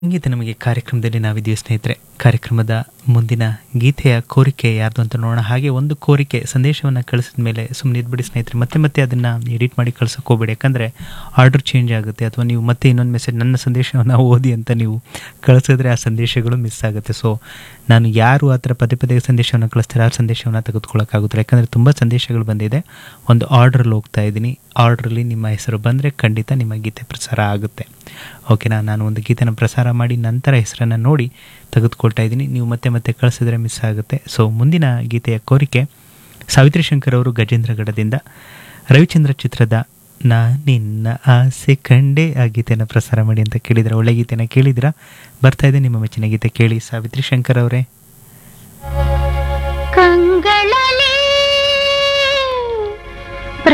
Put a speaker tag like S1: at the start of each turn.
S1: ಸಂಗೀತ ನಮಗೆ ಕಾರ್ಯಕ್ರಮದಲ್ಲಿ ನಾವಿದ್ದೀವಿ ಸ್ನೇಹಿತರೆ ಕಾರ್ಯಕ್ರಮದ ಮುಂದಿನ ಗೀತೆಯ ಕೋರಿಕೆ ಯಾರ್ದು ಅಂತ ನೋಡೋಣ ಹಾಗೆ ಒಂದು ಕೋರಿಕೆ ಸಂದೇಶವನ್ನು ಕಳಿಸಿದ ಮೇಲೆ ಸುಮ್ಮನೆ ಇದ್ಬಿಡಿ ಸ್ನೇಹಿತರೆ ಮತ್ತೆ ಮತ್ತೆ ಅದನ್ನು ಎಡಿಟ್ ಮಾಡಿ ಕಳ್ಸೋಕೆ ಹೋಗ್ಬೇಡಿ ಯಾಕಂದರೆ ಆರ್ಡರ್ ಚೇಂಜ್ ಆಗುತ್ತೆ ಅಥವಾ ನೀವು ಮತ್ತೆ ಇನ್ನೊಂದು ಮೆಸೇಜ್ ನನ್ನ ಸಂದೇಶವನ್ನು ಓದಿ ಅಂತ ನೀವು ಕಳಿಸಿದ್ರೆ ಆ ಸಂದೇಶಗಳು ಮಿಸ್ ಆಗುತ್ತೆ ಸೊ ನಾನು ಯಾರು ಆ ಥರ ಪದೇ ಪದೇ ಸಂದೇಶವನ್ನು ಕಳಿಸ್ತಾರೆ ಆ ಸಂದೇಶವನ್ನು ತೆಗೆದುಕೊಳ್ಳೋಕ್ಕಾಗುತ್ತಿಲ್ಲ ಯಾಕಂದರೆ ತುಂಬ ಸಂದೇಶಗಳು ಬಂದಿದೆ ಒಂದು ಆರ್ಡ್ರಲ್ಲಿ ಹೋಗ್ತಾ ಇದ್ದೀನಿ ಆರ್ಡ್ರಲ್ಲಿ ನಿಮ್ಮ ಹೆಸರು ಬಂದರೆ ಖಂಡಿತ ನಿಮ್ಮ ಗೀತೆ ಪ್ರಸಾರ ಆಗುತ್ತೆ ಓಕೆನಾ ನಾನು ಒಂದು ಗೀತೆನ ಪ್ರಸಾರ ಮಾಡಿ ನಂತರ ಹೆಸರನ್ನು ನೋಡಿ ತೆಗೆದುಕೊಳ್ತಾ ಇದ್ದೀನಿ ನೀವು ಮತ್ತೆ ಮತ್ತೆ ಕಳಿಸಿದ್ರೆ ಮಿಸ್ ಆಗುತ್ತೆ ಸೊ ಮುಂದಿನ ಗೀತೆಯ ಕೋರಿಕೆ ಸಾವಿತ್ರಿ ಶಂಕರ್ ಅವರು ಗಜೇಂದ್ರಗಢದಿಂದ ರವಿಚಂದ್ರ ಚಿತ್ರದ ನಾ ನಿನ್ನ ಆಸೆ ಕಂಡೆ ಆ ಗೀತೆಯನ್ನು ಪ್ರಸಾರ ಮಾಡಿ ಅಂತ ಕೇಳಿದ್ರೆ ಒಳ್ಳೆ ಗೀತೆನ ಕೇಳಿದಿರಾ ಬರ್ತಾ ಇದೆ ನಿಮ್ಮ ಮೆಚ್ಚಿನ ಗೀತೆ ಕೇಳಿ ಸಾವಿತ್ರಿ ಶಂಕರ್ ಅವರೇ
S2: ಕಂಗಳ